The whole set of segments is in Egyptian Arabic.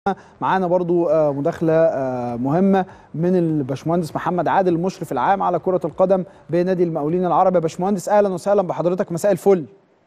معانا برضو آه، مداخلة آه، مهمة من الباشمهندس محمد عادل المشرف العام على كرة القدم بنادي المقاولين العرب يا باشمهندس أهلا وسهلا بحضرتك مساء الفل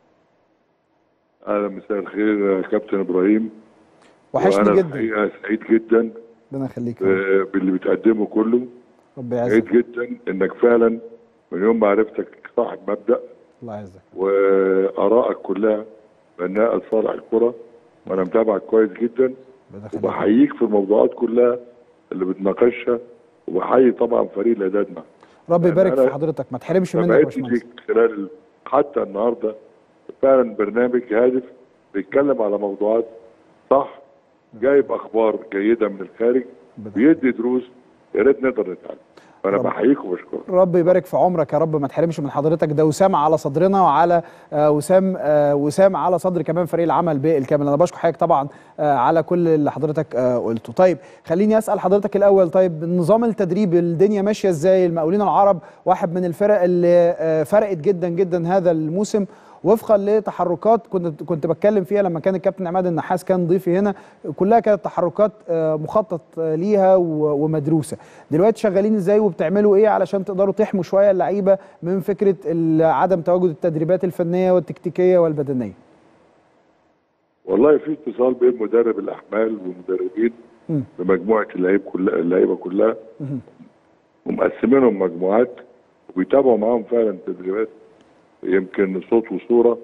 اهلا مساء الخير يا كابتن ابراهيم وحشني وأنا جدا الحقيقه سعيد جدا ربنا يخليك يا رب. آه، باللي بتقدمه كله ربي سعيد يعزك جدا انك فعلا من يوم ما عرفتك صاحب مبدا الله يعزك وارائك كلها بناء لصالح الكره وانا متابعك كويس جدا ربنا يخليك وبحييك في الموضوعات كلها اللي بتناقشها وبحيي طبعا فريق الاعداد معك ربي يعني يبارك في أنا حضرتك ما تحرمش ما منك يا بقيتش باشمهندس فيك خلال ال- حتى النهارده فعلا برنامج هادف بيتكلم على موضوعات صح جايب اخبار جيده من الخارج بيدي دروس يا ريت نقدر نتعلم فانا رب- بحييك وبشكرك رب يبارك في عمرك يا رب ما تحرمش من حضرتك ده وسام على صدرنا وعلى آه، وسام آه، وسام على صدر كمان فريق العمل بالكامل انا بشكر حضرتك طبعا آه، على كل اللي حضرتك آه، قلته طيب خليني اسال حضرتك الاول طيب نظام التدريب الدنيا ماشيه ازاي المقاولين العرب واحد من الفرق اللي آه، فرقت جدا جدا هذا الموسم وفقا لتحركات كنت كنت بتكلم فيها لما كان الكابتن عماد النحاس كان ضيفي هنا كلها كانت تحركات آه، مخطط آه، ليها و- ومدروسه دلوقتي شغالين ازاي وبتعملوا ايه علشان تقدروا تحموا شويه اللعيبه من فكره ال- عدم تواجد التدريبات الفنيه والتكتيكيه والبدنيه والله في اتصال بين مدرب الاحمال والمدربين مم. بمجموعه اللعيب كلها اللعيبه كلها ومقسمينهم مجموعات وبيتابعوا معاهم فعلا تدريبات يمكن صوت وصوره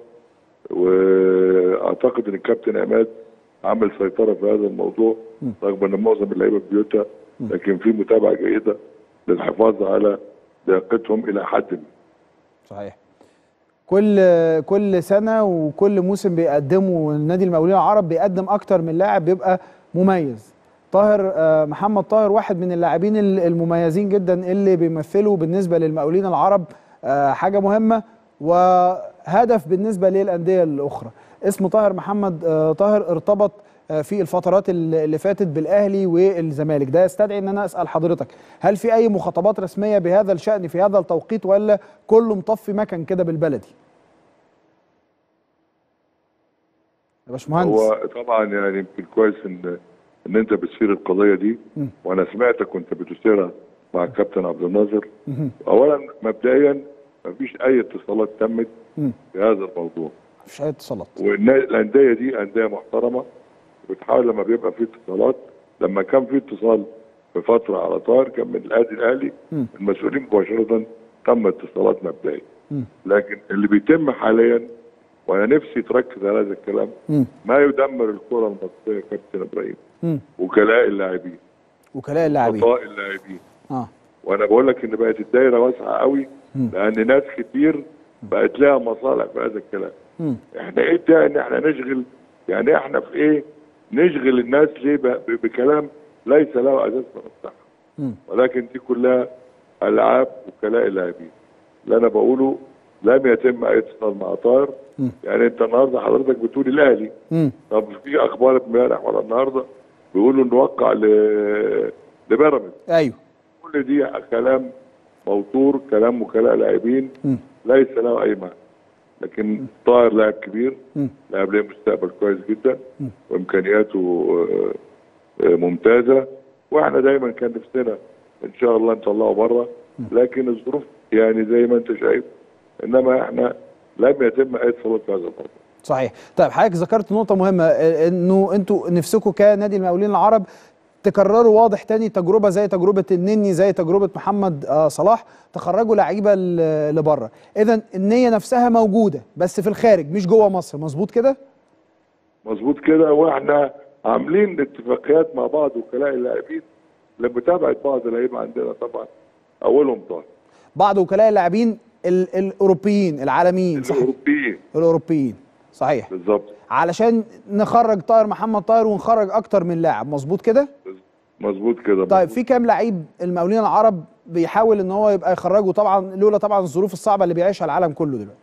واعتقد ان الكابتن عماد عمل سيطره في هذا الموضوع رغم ان معظم اللعيبه في بيوتها لكن في متابعه جيده للحفاظ على لياقتهم الى حد ما صحيح كل كل سنه وكل موسم بيقدمه النادي المقاولين العرب بيقدم اكتر من لاعب بيبقى مميز طاهر آه، محمد طاهر واحد من اللاعبين ال- المميزين جدا اللي بيمثلوا بالنسبه للمقاولين العرب آه، حاجه مهمه وهدف بالنسبه للانديه الاخرى اسم طاهر محمد آه، طاهر ارتبط آه، في الفترات اللي اللي فاتت بالاهلي والزمالك ده يستدعي ان انا اسال حضرتك هل في اي مخاطبات رسميه بهذا الشان في هذا التوقيت ولا كله مطفي مكان كده بالبلدي يا باشمهندس هو طبعا يعني يمكن كويس ان ان انت بتثير القضيه دي مم. وانا سمعتك كنت بتثيرها مع الكابتن عبد الناصر مهم. اولا مبدئيا ما فيش اي اتصالات تمت مم. في هذا الموضوع مفيش اي اتصالات والانديه دي انديه محترمه بتحاول لما بيبقى في اتصالات لما كان في اتصال في فتره على طاهر كان من النادي الاهلي مم. المسؤولين مباشره تم اتصالات مبدئيه مم. لكن اللي بيتم حاليا وانا نفسي تركز على هذا الكلام مم. ما يدمر الكره المصريه يا كابتن ابراهيم مم. وكلاء اللاعبين وكلاء اللاعبين خطاء اللاعبين اه وانا بقول لك ان بقت الدايره واسعه قوي مم. لان ناس كتير بقت لها مصالح في هذا الكلام مم. احنا ايه ده ان احنا نشغل يعني احنا في ايه نشغل الناس ليه ب- ب- بكلام ليس له اساس من الصحه مم. ولكن دي كلها العاب وكلاء اللاعبين اللي انا بقوله لم يتم اي اتصال مع طاهر مم. يعني انت النهارده حضرتك بتقول الاهلي مم. طب في اخبار امبارح ولا النهارده بيقولوا انه وقع ل لبيراميدز ايوه كل دي كلام موتور كلام وكلاء لاعبين مم. ليس له اي معنى لكن طاهر لاعب كبير مم. لاعب له مستقبل كويس جدا وامكانياته آه، آه، ممتازه واحنا دايما كان نفسنا ان شاء الله نطلعه بره لكن الظروف يعني زي ما انت شايف انما احنا لم يتم اي اتصالات في هذا الموضوع صحيح طيب حضرتك ذكرت نقطة مهمة آه، انه انتوا نفسكم كنادي المقاولين العرب تكرروا واضح تاني تجربة زي تجربة النني زي تجربة محمد آه، صلاح تخرجوا لعيبة ل- لبره اذا النية نفسها موجودة بس في الخارج مش جوه مصر مظبوط كده مظبوط كده واحنا عاملين اتفاقيات مع بعض وكلاء اللاعبين لمتابعه بعض اللعيبه عندنا طبعا اولهم طاهر بعض وكلاء اللاعبين ال- الاوروبيين العالميين صح الاوروبيين الاوروبيين صحيح بالظبط علشان نخرج طاهر محمد طاهر ونخرج اكتر من لاعب مظبوط كده مظبوط كده طيب مظبوط. في كام لعيب المقاولين العرب بيحاول ان هو يبقى يخرجه طبعا لولا طبعا الظروف الصعبه اللي بيعيشها العالم كله دلوقتي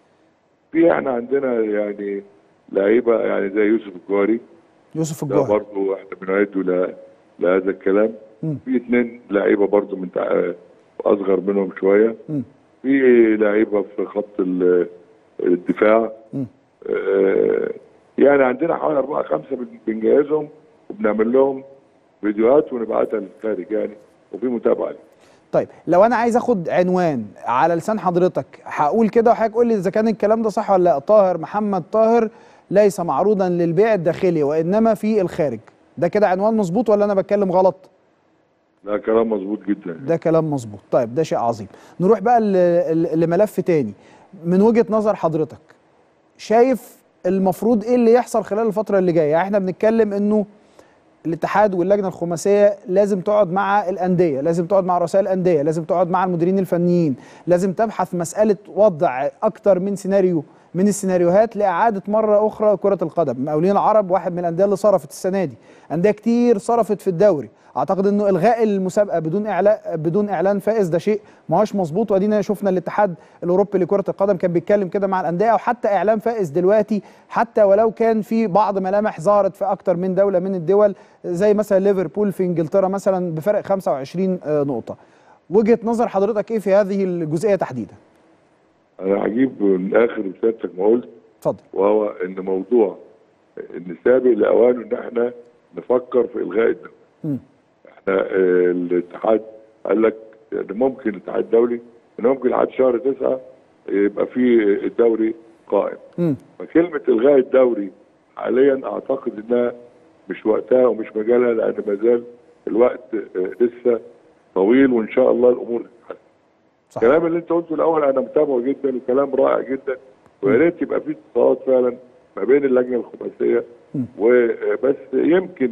في احنا عندنا يعني لعيبه يعني زي يوسف الجواري يوسف ده الجوهري برضه احنا بنعده ل- لهذا الكلام مم. في اثنين لعيبه برضه من تع- اصغر منهم شويه مم. في لعيبه في خط ال- الدفاع مم. آه، يعني عندنا حوالي أربعة خمسة بن- بنجهزهم وبنعمل لهم فيديوهات ونبعتها للخارج يعني وفي متابعه ليه. طيب لو انا عايز اخد عنوان على لسان حضرتك هقول كده وحضرتك قول لي اذا كان الكلام ده صح ولا لا طاهر محمد طاهر ليس معروضا للبيع الداخلي وانما في الخارج ده كده عنوان مظبوط ولا انا بتكلم غلط ده كلام مظبوط جدا ده كلام مظبوط طيب ده شيء عظيم نروح بقى ل- ل- لملف تاني من وجهة نظر حضرتك شايف المفروض ايه اللي يحصل خلال الفترة اللي جاية يعني احنا بنتكلم انه الاتحاد واللجنة الخماسية لازم تقعد مع الأندية لازم تقعد مع رؤساء الأندية لازم تقعد مع المديرين الفنيين لازم تبحث مسألة وضع أكتر من سيناريو من السيناريوهات لإعادة مرة أخرى كرة القدم مقاولين العرب واحد من الأندية اللي صرفت السنة دي أندية كتير صرفت في الدوري اعتقد انه الغاء المسابقه بدون اعلان بدون اعلان فائز ده شيء ما هوش مظبوط وادينا شفنا الاتحاد الاوروبي لكره القدم كان بيتكلم كده مع الانديه وحتى اعلان فائز دلوقتي حتى ولو كان في بعض ملامح ظهرت في اكتر من دوله من الدول زي مثلا ليفربول في انجلترا مثلا بفرق 25 آه، نقطه وجهه نظر حضرتك ايه في هذه الجزئيه تحديدا انا هجيب من اخر سيادتك ما قلت اتفضل وهو ان موضوع ان سابق لاوانه ان احنا نفكر في الغاء الدوري مم. احنا آه، الاتحاد قال لك ان ممكن الاتحاد الدولي ان ممكن لحد شهر تسعه يبقى في الدوري قائم مم. فكلمه الغاء الدوري حاليا اعتقد انها مش وقتها ومش مجالها لان ما زال الوقت آه، لسه طويل وان شاء الله الامور تتحسن صح الكلام اللي انت قلته الاول انا متابعه جدا وكلام رائع جدا ويا ريت يبقى في اتصالات فعلا ما بين اللجنه الخماسيه مم. وبس يمكن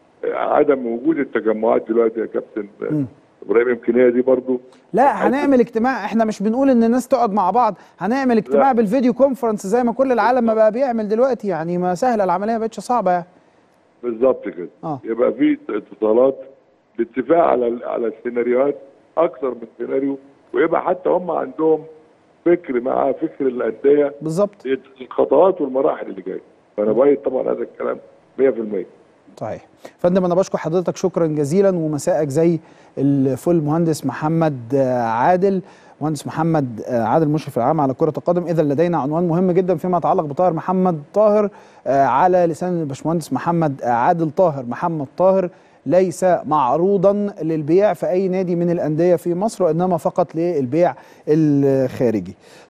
عدم وجود التجمعات دلوقتي يا كابتن مم. ابراهيم يمكن هي دي برضو لا هنعمل اجتماع احنا مش بنقول ان الناس تقعد مع بعض هنعمل اجتماع لا. بالفيديو كونفرنس زي ما كل العالم ما بقى بيعمل دلوقتي يعني ما سهله العمليه ما بقتش صعبه يعني بالظبط كده اه يبقى في اتصالات لاتفاق على على السيناريوهات اكثر من سيناريو ويبقى حتى هم عندهم فكر مع فكر الانديه بالظبط الخطوات والمراحل اللي جايه فانا بايد طبعا هذا الكلام 100% صحيح فندم انا بشكر حضرتك شكرا جزيلا ومساءك زي الفل مهندس محمد آه، عادل مهندس محمد آه، عادل مشرف العام على كرة القدم إذا لدينا عنوان مهم جدا فيما يتعلق بطاهر محمد طاهر آه، على لسان الباشمهندس محمد آه، عادل طاهر محمد طاهر ليس معروضا للبيع في أي نادي من الأندية في مصر وإنما فقط للبيع الخارجي